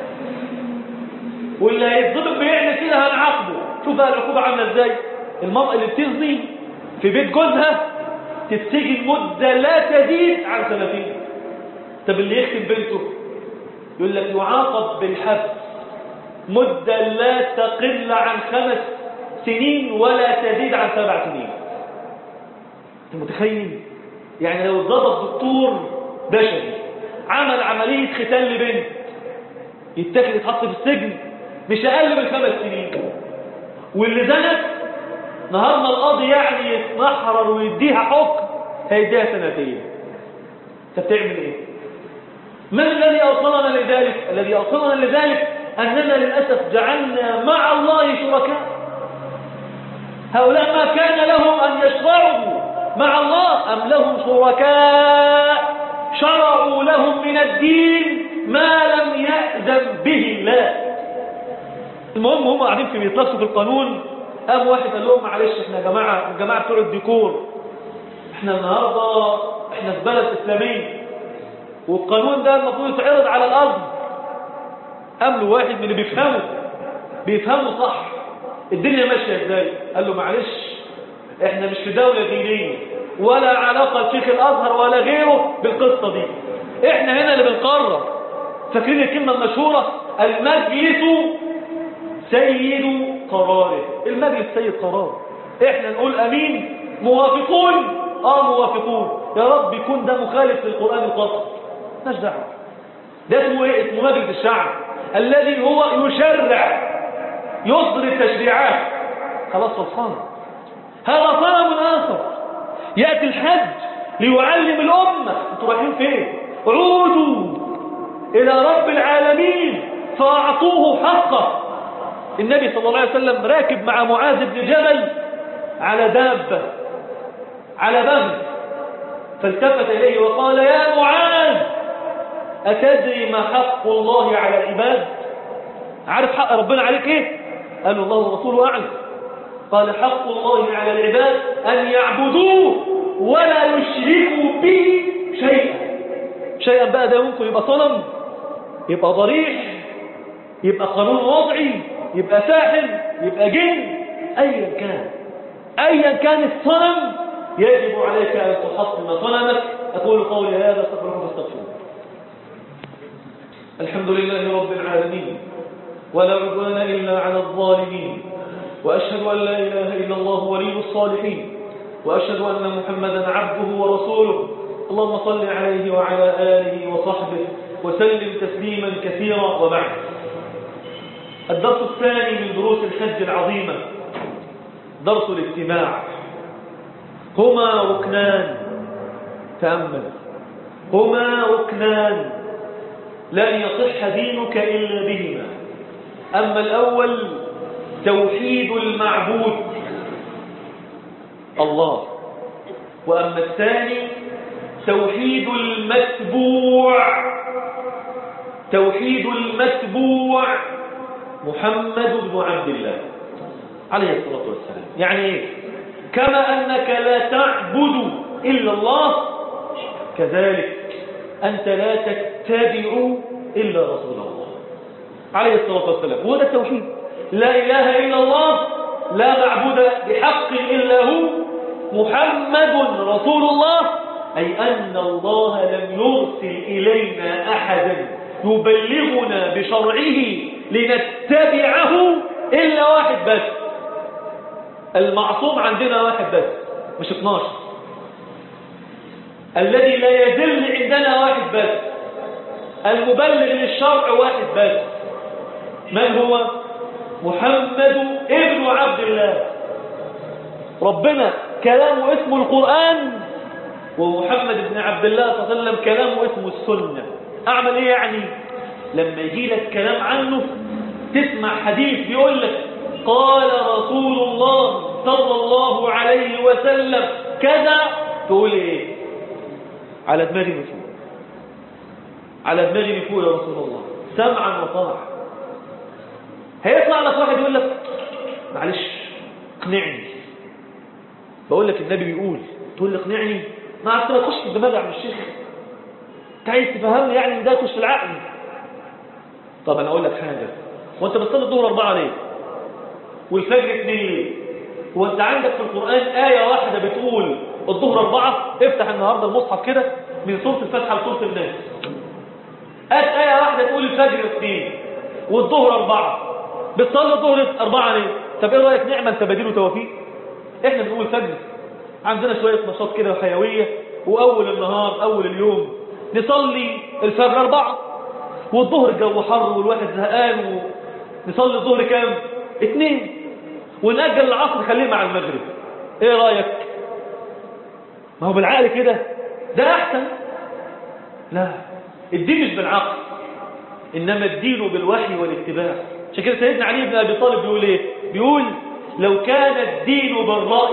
واللي هيتضرب بيعمل كده هنعاقبه شوف بقى العقوبة عاملة ازاي المرأة اللي بتزني في بيت جوزها تتسجن مدة لا تزيد عن سنتين طب اللي يختم بنته يقول لك يعاقب بالحبس مدة لا تقل عن خمس سنين ولا تزيد عن سبع سنين انت متخيل يعني لو ضبط دكتور بشري عمل عملية ختان لبنت يتاخد يتحط في السجن مش اقل من خمس سنين واللي زنت نهارنا القاضي يعني يتنحرر ويديها حكم هيديها سنتين انت بتعمل ايه من الذي اوصلنا لذلك الذي اوصلنا لذلك اننا للاسف جعلنا مع الله شركاء هؤلاء ما كان لهم ان يشرعوا مع الله ام لهم شركاء شرعوا لهم من الدين ما لم يأذن به الله المهم هم قاعدين في بيتلصوا في القانون قام واحد قال لهم معلش احنا يا جماعه الجماعه بتوع الديكور احنا النهارده احنا في بلد اسلاميه والقانون ده المفروض يتعرض على الارض قام له واحد من اللي بيفهمه بيفهمه صح الدنيا ماشيه ازاي قال له معلش احنا مش في دوله دينيه ولا علاقه شيخ الازهر ولا غيره بالقصه دي احنا هنا اللي بنقرر فاكرين الكلمه المشهوره المجلس سيد قراره المجلس سيد قراره احنا نقول امين موافقون اه موافقون يا رب يكون ده مخالف للقرآن القصر مش دعوه ده اسمه ايه اسمه مجلس الشعب الذي هو يشرع يصدر التشريعات خلاص خلصان هذا صنم اخر ياتي الحج ليعلم الامه انتوا رايحين فين عودوا الى رب العالمين فاعطوه حقه النبي صلى الله عليه وسلم راكب مع معاذ بن جبل على دابة على بغل فالتفت إليه وقال يا معاذ أتدري ما حق الله على العباد عارف حق ربنا عليك ايه قال له الله ورسوله أعلم قال حق الله على العباد أن يعبدوه ولا يشركوا به شيئا شيئا بقى ده ممكن يبقى صنم يبقى ضريح يبقى قانون وضعي يبقى ساحر يبقى جن ايا كان ايا كان الصنم يجب عليك ان تحطم صنمك اقول قولي هذا استغفركم فاستغفروه الحمد لله رب العالمين ولا عدوان الا على الظالمين واشهد ان لا اله الا الله ولي الصالحين واشهد ان محمدا عبده ورسوله اللهم صل عليه وعلى اله وصحبه وسلم تسليما كثيرا وبعد الدرس الثاني من دروس الحج العظيمة درس الاجتماع هما ركنان تأمل هما ركنان لن يصح دينك إلا بهما أما الأول توحيد المعبود الله وأما الثاني توحيد المتبوع توحيد المتبوع محمد بن عبد الله عليه الصلاة والسلام يعني ايه كما أنك لا تعبد إلا الله كذلك أنت لا تتبع إلا رسول الله عليه الصلاة والسلام هو ده التوحيد لا إله إلا الله لا معبود بحق إلا هو محمد رسول الله أي أن الله لم يرسل إلينا أحدا يبلغنا بشرعه لنتبعه إلا واحد بس المعصوم عندنا واحد بس مش 12 الذي لا يدل عندنا واحد بس المبلغ للشرع واحد بس من هو محمد ابن عبد الله ربنا كلامه اسمه القرآن ومحمد بن عبد الله صلى الله عليه وسلم كلامه اسمه السنة أعمل إيه يعني لما يجي لك كلام عنه تسمع حديث بيقول لك قال رسول الله صلى الله عليه وسلم كذا تقول إيه على دماغي من فوق على دماغي من فوق يا رسول الله سمعا وطاعة هيطلع لك واحد يقول لك معلش اقنعني بقول لك النبي بيقول تقول لي اقنعني ما عرفت ما تخش في الدماغ يا عم الشيخ انت عايز تفهمني يعني ان ده يخش في العقل طب انا اقول لك حاجه وانت بتصلي الظهر اربعه ليه والفجر اثنين ليه هو انت عندك في القران ايه واحده بتقول الظهر اربعه افتح النهارده المصحف كده من سوره الفاتحه لسوره الناس هات ايه واحده تقول الفجر اثنين والظهر اربعه بتصلي الظهر اربعه ليه طب ايه رايك نعمل تباديل وتوافيق احنا بنقول فجر عندنا شوية نشاط كده وحيوية وأول النهار أول اليوم نصلي الفجر أربعة والظهر الجو حر والواحد زهقان ونصلي الظهر كام؟ اتنين ونأجل العصر خليه مع المغرب ايه رأيك؟ ما هو بالعقل كده ده أحسن لا الدين مش بالعقل إنما الدين بالوحي والاتباع عشان كده سيدنا علي بن أبي طالب بيقول ايه؟ بيقول لو كان الدين بالرأي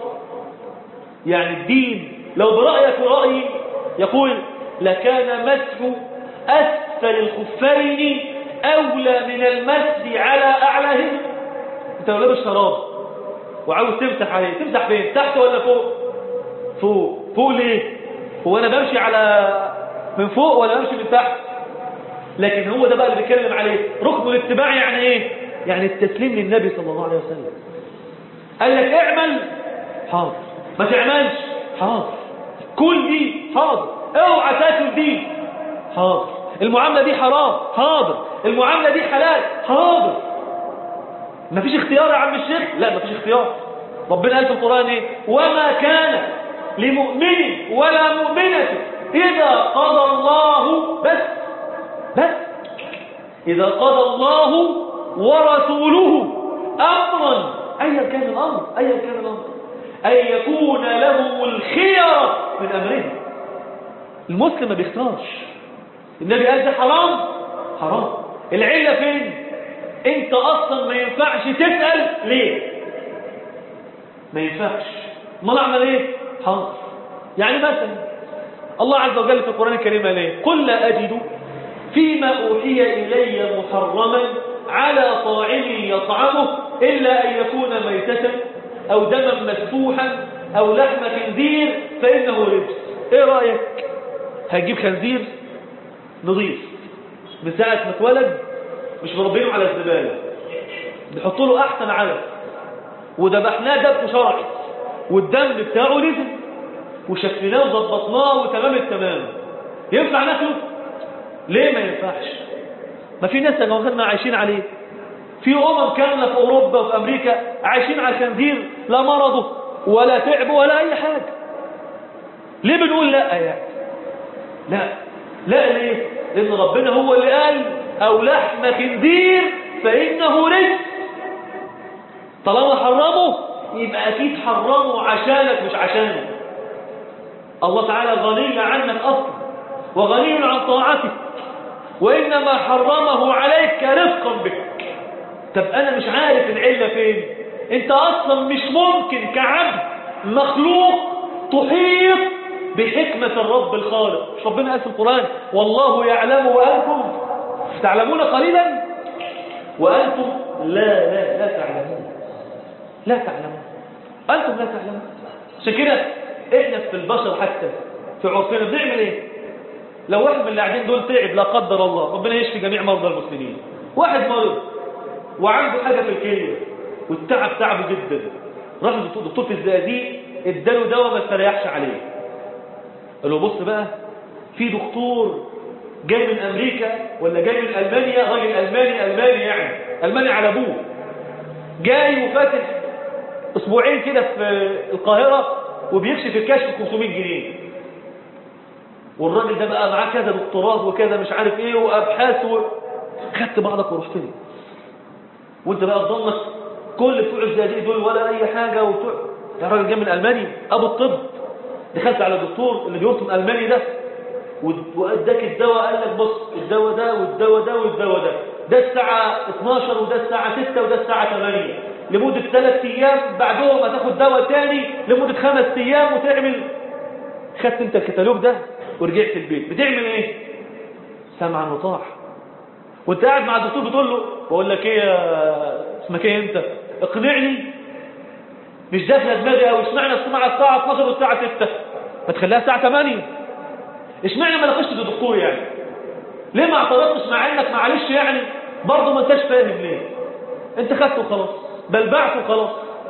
يعني الدين لو برأيك ورأيي يقول لكان مسح أسفل الخفين أولى من المسح على أعلاهما أنت لو لابس شراب وعاوز تمسح عليه تمسح فين تحت ولا فوق فوق فوق ليه هو أنا بمشي على من فوق ولا بمشي من تحت لكن هو ده بقى اللي بيتكلم عليه ركن الاتباع يعني ايه يعني التسليم للنبي صلى الله عليه وسلم قال لك اعمل حاضر ما تعملش حاضر كل دي حاضر اوعى تاكل دي حاضر المعامله دي حرام حاضر المعامله دي حلال حاضر مفيش اختيار يا عم الشيخ لا مفيش اختيار ربنا قال في القران ايه وما كان لمؤمن ولا مؤمنه اذا قضى الله بس بس اذا قضى الله ورسوله امرا ايا كان الامر ايا كان الامر أن يكون لهم الخير من أمرهم المسلم ما بيختارش النبي قال ده حرام حرام العلة فين انت اصلا ما ينفعش تسأل ليه ما ينفعش ما اعمل ايه حاضر يعني مثلا الله عز وجل في القرآن الكريم ليه قل لا أجد فيما أوحي إلي محرما على طاعم يطعمه إلا أن يكون ميتة أو دما مسفوحا أو لحم خنزير فإنه رجس إيه رأيك هتجيب خنزير نظيف من ساعة ما اتولد مش مربينه على الزبالة بيحطوا له أحسن علف وذبحناه ذبح شرعي والدم بتاعه نزل وشكلناه وظبطناه وتمام التمام ينفع ناكله ليه ما ينفعش ما في ناس يا جماعه عايشين عليه في أمم كاملة في أوروبا وفي أمريكا عايشين على الخنزير لا مرضه ولا تعبه ولا أي حاجة ليه بنقول لا يعني لا لا ليه لأن ربنا هو اللي قال أو لحم خنزير فإنه رزق طالما حرمه يبقى أكيد حرمه عشانك مش عشانه الله تعالى غني عنك أصلا وغني عن طاعتك وإنما حرمه عليك رفقا بك طب أنا مش عارف العلة فين أنت أصلا مش ممكن كعبد مخلوق تحيط بحكمة الرب الخالق مش ربنا قال في القرآن والله يعلم وأنتم تعلمون قليلا وأنتم لا لا لا تعلمون لا تعلمون أنتم لا تعلمون عشان كده إحنا في البشر حتى في عرفنا بنعمل إيه لو واحد من اللي قاعدين دول تعب لا قدر الله ربنا يشفي جميع مرضى المسلمين واحد مرض وعنده حاجة في الكلية والتعب تعبه جدا راح للدكتور دكتور في الزقازيق اداله دواء ما استريحش عليه قال له بص بقى في دكتور جاي من امريكا ولا جاي من المانيا راجل الماني الماني يعني الماني على ابوه جاي وفاتح اسبوعين كده في القاهره وبيكشف الكشف ب 500 جنيه والراجل ده بقى معاه كذا دكتوراه وكذا مش عارف ايه وابحاث و... خدت بعضك ورحت له وانت بقى تضلك كل بتوع الزقازيق دول ولا اي حاجه وبتوع ده راجل جاي من المانيا ابو الطب دخلت على الدكتور اللي بيرسم الماني ده واداك الدواء قال لك بص الدواء ده والدواء ده والدواء ده ده الساعة 12 وده الساعة 6 وده الساعة 8 لمدة 3 ايام بعدهم هتاخد دواء تاني لمدة 5 ايام وتعمل خدت انت الكتالوج ده ورجعت البيت بتعمل ايه سمعا وطاعة وانت قاعد مع الدكتور بتقول له بقول لك ايه يا اسمك ايه انت اقنعني مش داخله دماغي قوي اشمعنى السماعه الساعه 12 والساعه 6 ما تخليها الساعه 8 اشمعنى ما ناقشتش الدكتور يعني ليه ما اعترضتش مع انك معلش يعني برضه ما انتش فاهم ليه انت خدته وخلاص بلبعته وخلاص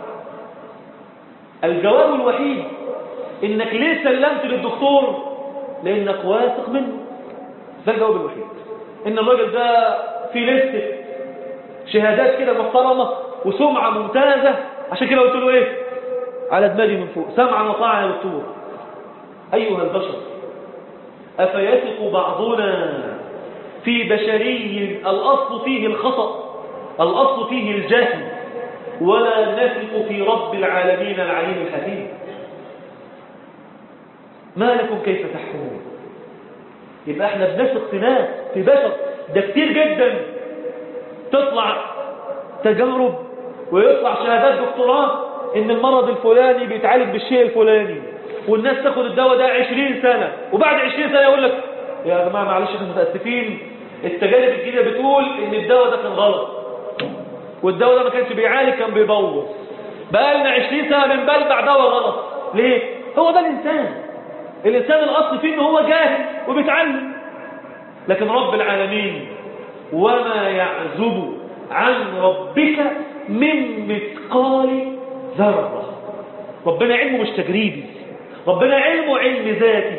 الجواب الوحيد انك ليه سلمت للدكتور لانك واثق منه ده الجواب الوحيد ان الراجل ده في لسته شهادات كده محترمه وسمعه ممتازه عشان كده قلت له ايه على دماغي من فوق سمعا وطاعه يا دكتور ايها البشر افيثق بعضنا في بشري الاصل فيه الخطا الاصل فيه الجهل ولا نثق في رب العالمين العليم الحكيم ما لكم كيف تحكمون يبقى احنا بنثق في ناس في بشر ده كتير جدا تطلع تجارب ويطلع شهادات دكتوراه ان المرض الفلاني بيتعالج بالشيء الفلاني والناس تاخد الدواء ده 20 سنة وبعد 20 سنة يقول لك يا جماعة معلش احنا متأسفين التجارب الجديدة بتقول ان الدواء ده كان غلط والدواء ده ما كانش بيعالج كان بيبوظ بقى لنا 20 سنة بنبلع دواء غلط ليه؟ هو ده الإنسان الإنسان الأصل فيه ان هو جاهل وبيتعلم لكن رب العالمين وما يعزب عن ربك من مثقال ذرة ربنا علمه مش تجريبي ربنا علمه علم ذاتي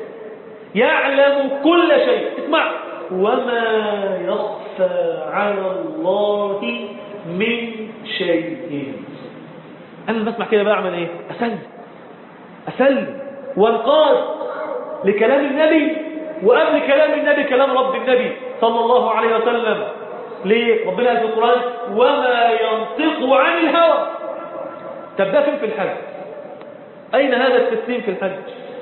يعلم كل شيء اسمع وما يخفى على الله من شيء انا لما اسمع كده بعمل ايه اسلم اسلم وانقاد لكلام النبي وقبل كلام النبي كلام رب النبي صلى الله عليه وسلم ليه ربنا قال في القرآن وما ينطق عن الهوى طب ده فين في الحج أين هذا التسليم في الحج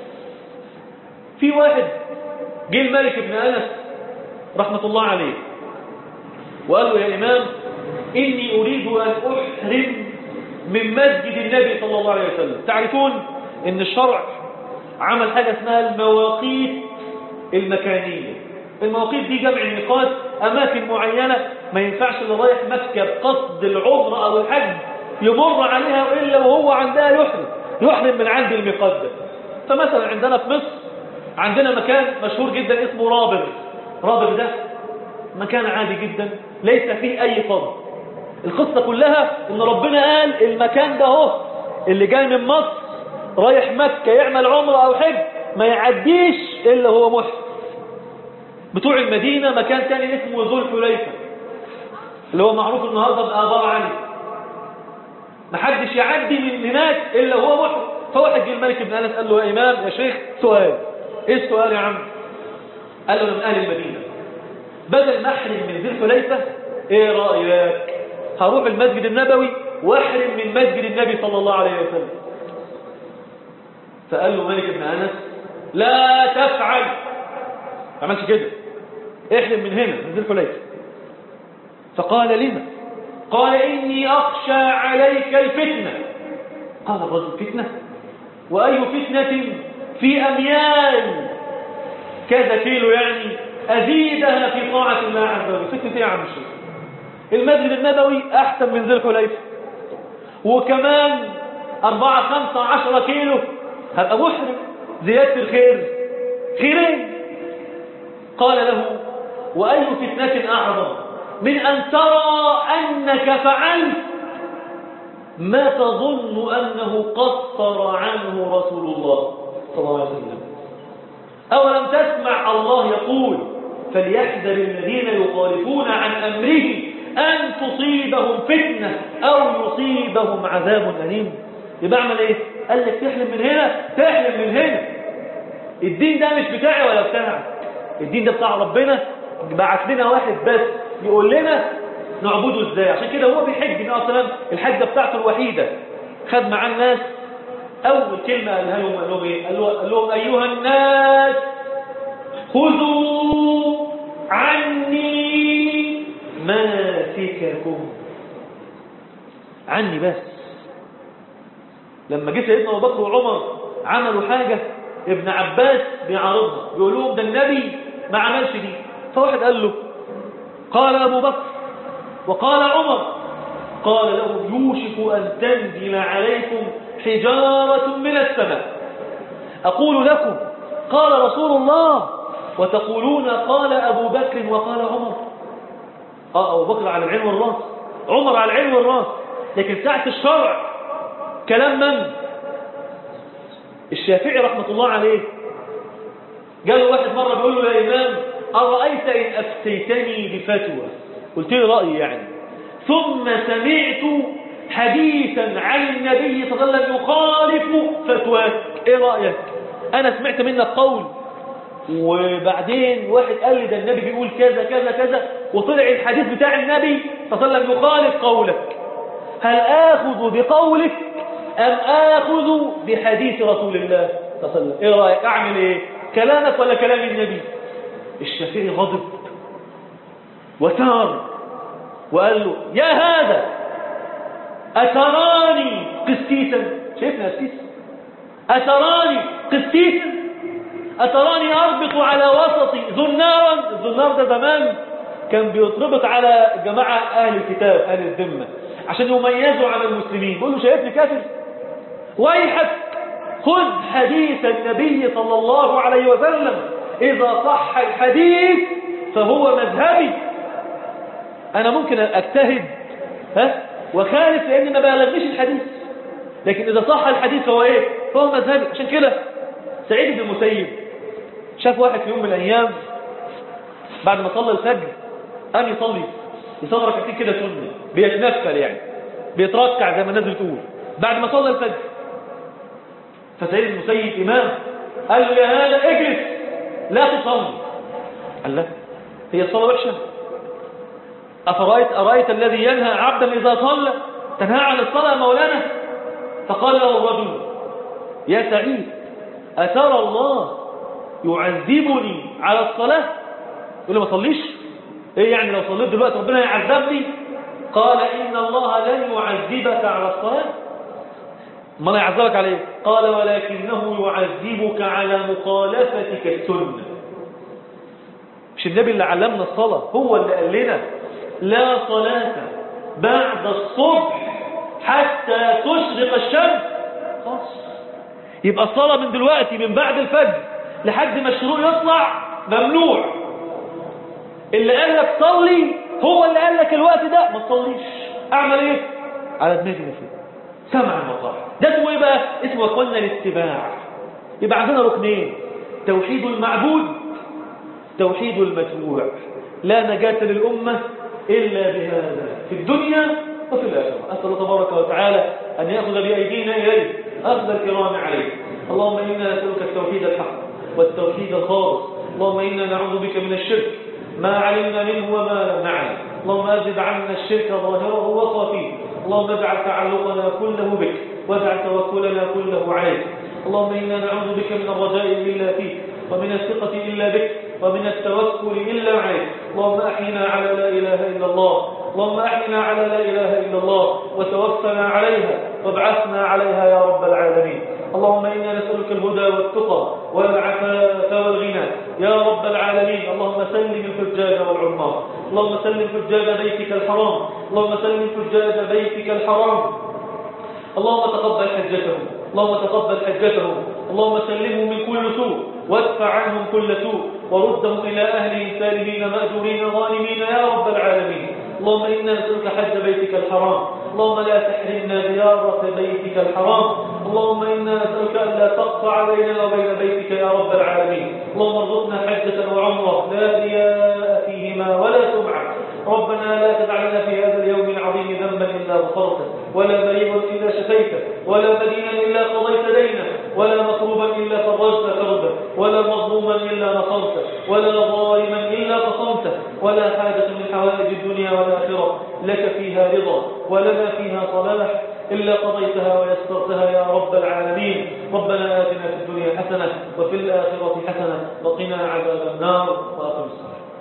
في واحد جه الملك ابن أنس رحمة الله عليه وقال له يا إمام إني أريد أن أحرم من مسجد النبي صلى الله عليه وسلم تعرفون إن الشرع عمل حاجة اسمها المواقيت المكانية المواقيت دي جمع الميقات أماكن معينة ما ينفعش اللي رايح مكة بقصد العمرة أو الحج يمر عليها إلا وهو عندها يحرم يحرم من عند الميقات ده فمثلا عندنا في مصر عندنا مكان مشهور جدا اسمه رابغ رابغ ده مكان عادي جدا ليس فيه أي فضل القصة كلها إن ربنا قال المكان ده اهو اللي جاي من مصر رايح مكة يعمل عمرة أو حج ما يعديش إلا هو محرم بتوع المدينة مكان تاني اسمه ذو الحليفة اللي هو معروف النهاردة بآبار علي محدش يعدي من هناك إلا هو محرم فواحد جه الملك ابن أنس قال له يا إمام يا شيخ سؤال إيه السؤال يا عم قال له أنا من أهل المدينة بدل ما أحرم من ذي الحليفة إيه رأيك هروح المسجد النبوي وأحرم من مسجد النبي صلى الله عليه وسلم فقال له مالك بن أنس لا تفعل ما عملش كده احرم من هنا من ذي الحليفة فقال لما قال إني أخشى عليك الفتنة قال الرجل فتنة وأي فتنة في أميال كذا كيلو يعني أزيدها في طاعة الله عز وجل فتنة إيه يا عم الشيخ المسجد النبوي أحسن من ذي الحليفة وكمان أربعة خمسة عشرة كيلو هبقى محرم زيادة الخير خيرين قال له وأي فتنة أعظم من أن ترى أنك فعلت ما تظن أنه قصر عنه رسول الله صلى الله عليه وسلم أولم تسمع الله يقول فليحذر الذين يخالفون عن أمره أن تصيبهم فتنة أو يصيبهم عذاب أليم يبقى اعمل إيه؟ قال لك تحلم من هنا تحلم من هنا الدين ده مش بتاعي ولا بتاعك الدين ده بتاع ربنا بعت لنا واحد بس يقول لنا نعبده ازاي عشان كده هو بيحج النبي صلى الله عليه وسلم الحجه بتاعته الوحيده خد معاه الناس اول كلمه قالها لهم قال لهم ايه قال له- قال لهم ايها الناس خذوا عني مناسككم عني بس لما جه سيدنا ابو بكر وعمر عملوا حاجه ابن عباس بيعارضها بيقول لهم ده النبي ما عملش دي فواحد قال له قال ابو بكر وقال عمر قال له يوشك ان تنزل عليكم حجاره من السماء اقول لكم قال رسول الله وتقولون قال ابو بكر وقال عمر اه ابو بكر على العين والراس عمر على العين والراس لكن ساعه الشرع كلام من الشافعي رحمة الله عليه قال له واحد مرة بيقول له يا إمام أرأيت إن أفتيتني بفتوى قلت له رأيي يعني ثم سمعت حديثا عن النبي صلى الله عليه وسلم يخالف فتواك إيه رأيك أنا سمعت منك قول وبعدين واحد قال لي ده النبي بيقول كذا كذا كذا وطلع الحديث بتاع النبي صلى الله عليه وسلم يخالف قولك هل آخذ بقولك أم آخذ بحديث رسول الله صلى الله عليه وسلم إيه رأيك أعمل إيه كلامك ولا كلام النبي الشافعي غضب وثار وقال له يا هذا أتراني قسيسا شايفنا قسيسا أتراني قسيسا أتراني أربط على وسطي ذنارا الذنار ده زمان كان بيتربط على جماعة أهل الكتاب أهل الذمة عشان يميزوا على المسلمين بيقول له شايفني كافر ويحك خذ حديث النبي صلى الله عليه وسلم إذا صح الحديث فهو مذهبي أنا ممكن أجتهد ها وخالف لأني ما بلغنيش الحديث لكن إذا صح الحديث فهو إيه فهو مذهبي عشان كده سعيد بن المسيب شاف واحد في يوم من الأيام بعد ما صلى الفجر قام يصلي يصلي ركعتين كده سنة بيتنفل يعني بيتركع زي ما الناس بتقول بعد ما صلى الفجر فسيد المسيب إمام قال له يا هذا اجلس لا تصلي قال لا هي الصلاة وحشة أفرأيت أرأيت الذي ينهى عبدا إذا صلى تنهى عن الصلاة يا مولانا فقال له الرجل يا سعيد أترى الله يعذبني على الصلاة يقول له ما صليش ايه يعني لو صليت دلوقتي ربنا يعذبني قال إن الله لن يعذبك على الصلاة ما لا يعذبك عليه قال ولكنه يعذبك على مخالفتك السنة مش النبي اللي علمنا الصلاة هو اللي قال لنا لا صلاة بعد الصبح حتى تشرق الشمس خلاص يبقى الصلاة من دلوقتي من بعد الفجر لحد ما الشروق يطلع ممنوع اللي قال لك صلي هو اللي قال لك الوقت ده ما تصليش اعمل ايه على دماغي فيه سمع وطاعة ده اسمه ايه بقى اسمه اخوانا الاتباع يبقى عندنا ركنين توحيد المعبود توحيد المتبوع لا نجاة للأمة إلا بهذا في الدنيا وفي الآخرة أسأل الله تبارك وتعالى أن يأخذ بأيدينا إليه أخذ الكرام عليه اللهم إنا نسألك التوحيد الحق والتوحيد الخالص اللهم إنا نعوذ بك من الشرك ما علمنا منه وما لم نعلم اللهم أذب عنا الشرك ظاهره وخفيه اللهم اجعل تعلقنا كله بك واجعل توكلنا كله عليك اللهم إنا نعوذ بك من الرجاء إلا فيك ومن الثقة إلا بك ومن التوكل إلا عليك اللهم أحينا على لا إله إلا الله اللهم أحينا على لا إله إلا الله وتوفنا عليها وابعثنا عليها يا رب العالمين اللهم إنا نسألك الهدى والتقى والعفاف والغنى يا رب العالمين اللهم سلم الحجاج والعمار اللهم سلم حجاج بيتك الحرام اللهم سلم حجاج بيتك الحرام اللهم تقبل حجتهم اللهم تقبل حجتهم اللهم سلمهم من كل سوء وادفع عنهم كل سوء وردهم إلى أهلهم سالمين مأجورين غانمين يا رب العالمين اللهم إنا نسألك حج بيتك الحرام اللهم لا تحرمنا زيارة بيتك الحرام اللهم إنا نسألك أن لا تقطع بيننا وبين بيتك يا رب العالمين اللهم ارزقنا حجة وعمرة لا رياء فيهما ولا سمعة ربنا لا تدع لنا في هذا اليوم العظيم ذنبا إلا غفرته ولا مريضا إلا شفيته ولا مدينا إلا قضيت دينه ولا مطلوبا إلا فرجت كربه ولا مظلوما إلا نصرته ولا ظالما إلا قصمته ولا حاجة من حوائج الدنيا والآخرة لك فيها رضا ولنا فيها صلاح إلا قضيتها ويسرتها يا رب العالمين ربنا آتنا في الدنيا حسنة وفي الآخرة حسنة وقنا عذاب النار وأقم الصلاة